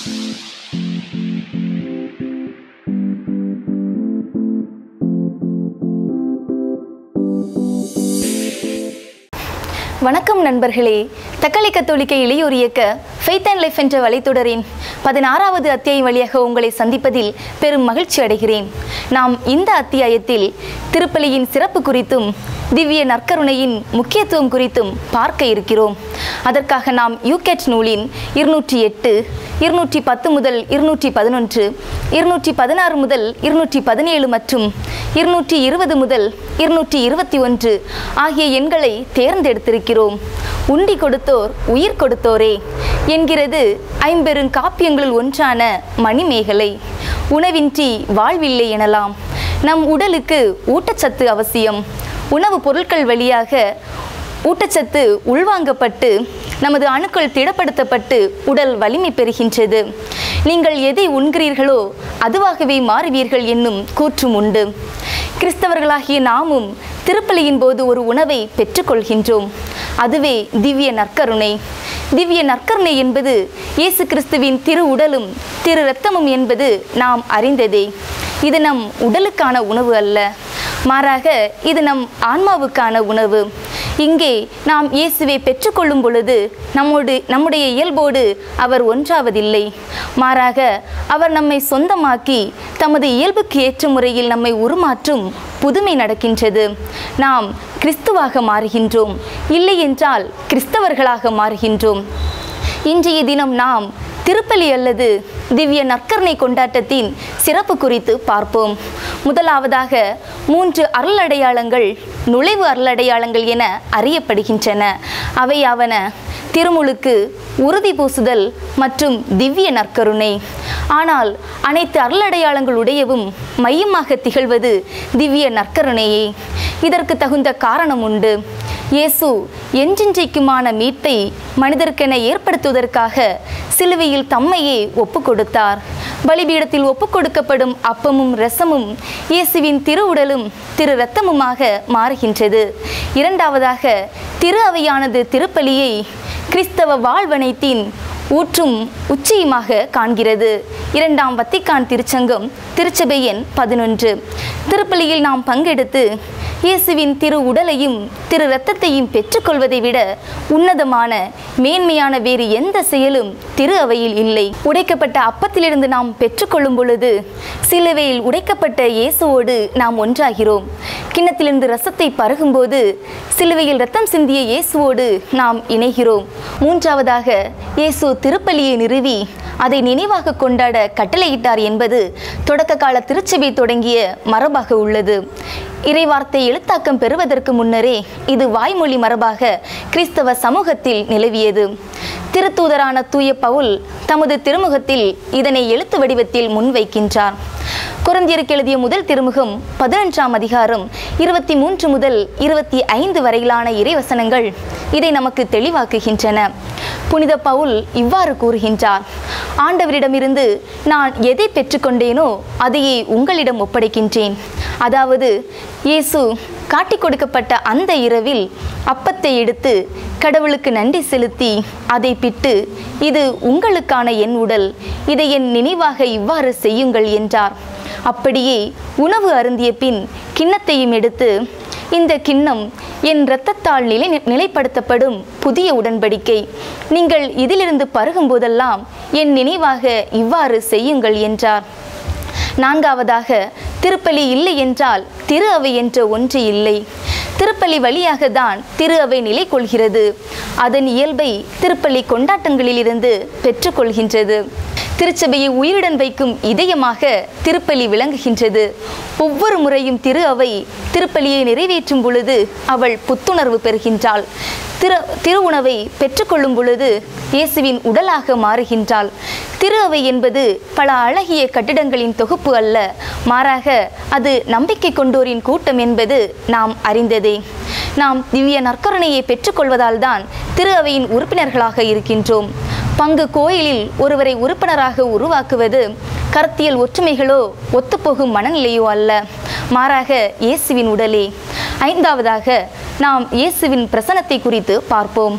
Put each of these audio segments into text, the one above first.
வணக்கம் நண்பர்களே தக்கலை கத்தோலிக்க இளையோர் இயக்க ஃபெய்த் அண்ட் லைஃப் என்ற வலைத்தொடரின் பதினாறாவது அத்தியாயம் வழியாக உங்களை சந்திப்பதில் பெரும் மகிழ்ச்சி அடைகிறேன் நாம் இந்த அத்தியாயத்தில் திருப்பலியின் சிறப்பு குறித்தும் திவ்ய நற்கருணையின் முக்கியத்துவம் குறித்தும் பார்க்க இருக்கிறோம் அதற்காக நாம் யூகேட் நூலின் இருநூற்றி எட்டு இருநூற்றி பத்து முதல் இருநூற்றி பதினொன்று இருநூற்றி பதினாறு முதல் இருநூற்றி பதினேழு மற்றும் இருநூற்றி இருபது முதல் இருநூற்றி இருபத்தி ஒன்று ஆகிய எண்களை தேர்ந்தெடுத்திருக்கிறோம் உண்டி கொடுத்தோர் உயிர் கொடுத்தோரே என்கிறது ஐம்பெருங் காப்பியங்களுள் ஒன்றான மணிமேகலை உணவின்றி வாழ்வில்லை எனலாம் நம் உடலுக்கு ஊட்டச்சத்து அவசியம் உணவுப் பொருட்கள் வழியாக ஊட்டச்சத்து உள்வாங்கப்பட்டு நமது அணுக்கள் திடப்படுத்தப்பட்டு உடல் வலிமை பெறுகின்றது நீங்கள் எதை உண்கிறீர்களோ அதுவாகவே மாறுவீர்கள் என்னும் கூற்றும் உண்டு கிறிஸ்தவர்களாகிய நாமும் திருப்பலியின் போது ஒரு உணவை பெற்றுக்கொள்கின்றோம் அதுவே திவ்ய நற்கருணை திவ்ய நற்கருணை என்பது இயேசு கிறிஸ்துவின் திரு உடலும் திரு இரத்தமும் என்பது நாம் அறிந்ததே இது நம் உடலுக்கான உணவு அல்ல மாறாக இது நம் ஆன்மாவுக்கான உணவு இங்கே நாம் இயேசுவை பெற்றுக்கொள்ளும் பொழுது நம்மோடு நம்முடைய இயல்போடு அவர் ஒன்றாவதில்லை மாறாக அவர் நம்மை சொந்தமாக்கி தமது இயல்புக்கு ஏற்ற முறையில் நம்மை உருமாற்றும் புதுமை நடக்கின்றது நாம் கிறிஸ்துவாக மாறுகின்றோம் இல்லை என்றால் கிறிஸ்தவர்களாக மாறுகின்றோம் இன்றைய தினம் நாம் திருப்பலி அல்லது திவ்ய நற்கருணை கொண்டாட்டத்தின் சிறப்பு குறித்து பார்ப்போம் முதலாவதாக மூன்று அருளடையாளங்கள் நுழைவு அருளடையாளங்கள் என அறியப்படுகின்றன அவையாவன திருமுழுக்கு உறுதி பூசுதல் மற்றும் திவ்ய நற்கருணை ஆனால் அனைத்து அருளடையாளங்களுடையவும் மையமாக திகழ்வது திவ்ய நற்கருணையே இதற்கு தகுந்த காரணம் உண்டு இயேசு என்றென்றைக்குமான மீட்பை மனிதர்க்கென ஏற்படுத்துவதற்காக சிலுவையில் தம்மையே ஒப்பு கொடுத்தார் பலிபீடத்தில் ஒப்பு கொடுக்கப்படும் அப்பமும் ரசமும் இயேசுவின் திருவுடலும் திரு இரத்தமுமாக மாறுகின்றது இரண்டாவதாக திரு அவையானது திருப்பலியை கிறிஸ்தவ வாழ்வனைத்தின் ஊற்றும் உச்சியுமாக காண்கிறது இரண்டாம் வத்திக்கான் திருச்சங்கம் திருச்சபை எண் பதினொன்று திருப்பலியில் நாம் பங்கெடுத்து இயேசுவின் திரு உடலையும் திரு இரத்தத்தையும் பெற்றுக்கொள்வதை விட உன்னதமான மேன்மையான வேறு எந்த செயலும் திரு அவையில் இல்லை உடைக்கப்பட்ட அப்பத்திலிருந்து நாம் பெற்றுக்கொள்ளும் பொழுது சிலுவையில் உடைக்கப்பட்ட இயேசுவோடு நாம் ஒன்றாகிறோம் கிண்ணத்திலிருந்து ரசத்தை பருகும்போது சிலுவையில் ரத்தம் சிந்திய இயேசுவோடு நாம் இணைகிறோம் மூன்றாவதாக இயேசு திருப்பலியை நிறுவி அதை நினைவாக கொண்டாட கட்டளையிட்டார் என்பது தொடக்க கால திருச்சபை தொடங்கிய மரபாக உள்ளது இறைவார்த்தை எழுத்தாக்கம் பெறுவதற்கு முன்னரே இது வாய்மொழி மரபாக கிறிஸ்தவ சமூகத்தில் நிலவியது திருத்தூதரான தூய பவுல் தமது திருமுகத்தில் இதனை எழுத்து வடிவத்தில் முன்வைக்கின்றார் குரந்தியருக்கு எழுதிய முதல் திருமுகம் பதினொன்றாம் அதிகாரம் இருபத்தி மூன்று முதல் இருபத்தி ஐந்து வரையிலான இறைவசனங்கள் இதை நமக்கு தெளிவாக்குகின்றன புனித பவுல் இவ்வாறு கூறுகின்றார் ஆண்டவரிடமிருந்து நான் எதை பெற்றுக்கொண்டேனோ அதையே உங்களிடம் ஒப்படைக்கின்றேன் அதாவது இயேசு காட்டிக் கொடுக்கப்பட்ட அந்த இரவில் அப்பத்தை எடுத்து கடவுளுக்கு நன்றி செலுத்தி அதை பிட்டு இது உங்களுக்கான என் உடல் இதை என் நினைவாக இவ்வாறு செய்யுங்கள் என்றார் அப்படியே உணவு அருந்திய பின் கிண்ணத்தையும் எடுத்து இந்த கிண்ணம் என் இரத்தத்தால் நிலை நிலைப்படுத்தப்படும் புதிய உடன்படிக்கை நீங்கள் இதிலிருந்து பருகும் போதெல்லாம் என் நினைவாக இவ்வாறு செய்யுங்கள் என்றார் நான்காவதாக திருப்பலி இல்லை என்றால் திரு அவை என்ற ஒன்று இல்லை திருப்பலி வழியாக தான் திரு அவை நிலை கொள்கிறது அதன் இயல்பை திருப்பலி கொண்டாட்டங்களிலிருந்து பெற்றுக்கொள்கின்றது திருச்சபையை உயிருடன் வைக்கும் இதயமாக திருப்பலி விளங்குகின்றது ஒவ்வொரு முறையும் திரு அவை திருப்பலியை நிறைவேற்றும் பொழுது அவள் புத்துணர்வு பெறுகின்றாள் திரு திருவுணவை பெற்றுக்கொள்ளும் பொழுது இயேசுவின் உடலாக மாறுகின்றாள் திரு அவை என்பது பல அழகிய கட்டிடங்களின் தொகுப்பு அல்ல மாறாக அது நம்பிக்கை கொண்டோரின் கூட்டம் என்பது நாம் அறிந்ததே நாம் திவ்ய நற்கருணையை பெற்றுக்கொள்வதால் தான் திரு அவையின் உறுப்பினர்களாக இருக்கின்றோம் பங்கு கோயிலில் ஒருவரை உறுப்பினராக உருவாக்குவது கருத்தியல் ஒற்றுமைகளோ ஒத்துப்போகும் மனநிலையோ அல்ல மாறாக இயேசுவின் உடலே ஐந்தாவதாக நாம் இயேசுவின் பிரசனத்தை குறித்து பார்ப்போம்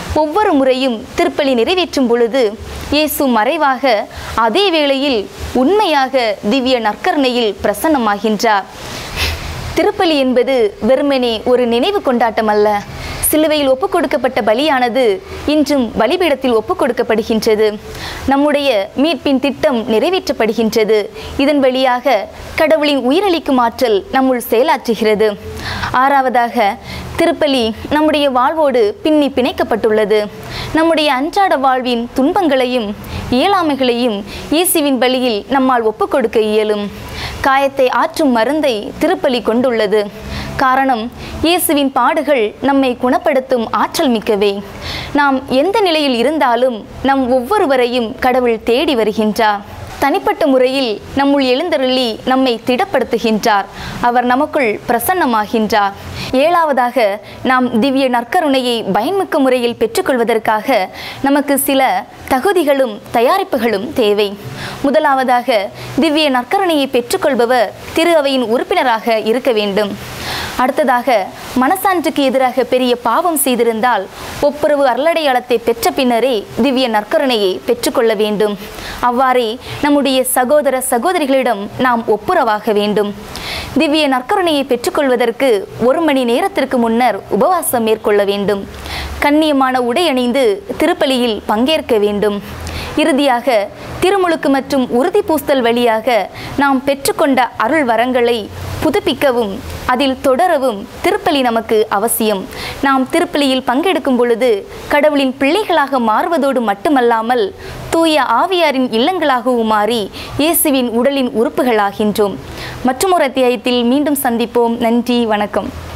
ஒவ்வொரு முறையும் திருப்பலி நிறைவேற்றும் பொழுது இயேசு மறைவாக அதே வேளையில் உண்மையாக திவ்ய நற்கருணையில் பிரசன்னமாகின்றார் திருப்பலி என்பது வெறுமனே ஒரு நினைவு கொண்டாட்டம் அல்ல சிலுவையில் ஒப்புக் கொடுக்கப்பட்ட பலியானது இன்றும் பலிபீடத்தில் ஒப்புக் கொடுக்கப்படுகின்றது நம்முடைய மீட்பின் திட்டம் நிறைவேற்றப்படுகின்றது இதன் வழியாக கடவுளின் உயிரளிக்கும் ஆற்றல் நம்முள் செயலாற்றுகிறது ஆறாவதாக திருப்பலி நம்முடைய வாழ்வோடு பின்னி பிணைக்கப்பட்டுள்ளது நம்முடைய அன்றாட வாழ்வின் துன்பங்களையும் இயலாமைகளையும் இயேசுவின் பலியில் நம்மால் ஒப்புக் கொடுக்க இயலும் காயத்தை ஆற்றும் மருந்தை திருப்பலி கொண்டுள்ளது காரணம் இயேசுவின் பாடுகள் நம்மை குணப்படுத்தும் ஆற்றல் மிக்கவே நாம் எந்த நிலையில் இருந்தாலும் நம் ஒவ்வொருவரையும் கடவுள் தேடி வருகின்றார் தனிப்பட்ட முறையில் நம்முள் எழுந்தருளி நம்மை திடப்படுத்துகின்றார் அவர் நமக்குள் பிரசன்னமாகின்றார் ஏழாவதாக நாம் திவ்ய நற்கருணையை பயன்மிக்க முறையில் பெற்றுக்கொள்வதற்காக நமக்கு சில தகுதிகளும் தயாரிப்புகளும் தேவை முதலாவதாக திவ்ய நற்கருணையை பெற்றுக்கொள்பவர் திரு அவையின் உறுப்பினராக இருக்க வேண்டும் அடுத்ததாக மனசான்றுக்கு எதிராக பெரிய பாவம் செய்திருந்தால் ஒப்புரவு அருளடையாளத்தை பெற்ற பின்னரே திவ்ய நற்கருணையை பெற்றுக்கொள்ள வேண்டும் அவ்வாறே நம்முடைய சகோதர சகோதரிகளிடம் நாம் ஒப்புரவாக வேண்டும் திவ்ய நற்கருணையை பெற்றுக்கொள்வதற்கு ஒரு மணி நேரத்திற்கு முன்னர் உபவாசம் மேற்கொள்ள வேண்டும் கண்ணியமான உடை அணிந்து திருப்பலியில் பங்கேற்க வேண்டும் இறுதியாக திருமுழுக்கு மற்றும் உறுதி பூஸ்தல் வழியாக நாம் பெற்றுக்கொண்ட அருள் வரங்களை புதுப்பிக்கவும் அதில் தொடரவும் திருப்பலி நமக்கு அவசியம் நாம் திருப்பலியில் பங்கெடுக்கும் பொழுது கடவுளின் பிள்ளைகளாக மாறுவதோடு மட்டுமல்லாமல் தூய ஆவியாரின் இல்லங்களாகவும் மாறி இயேசுவின் உடலின் உறுப்புகளாகின்றோம் மற்றொரு அத்தியாயத்தில் மீண்டும் சந்திப்போம் நன்றி வணக்கம்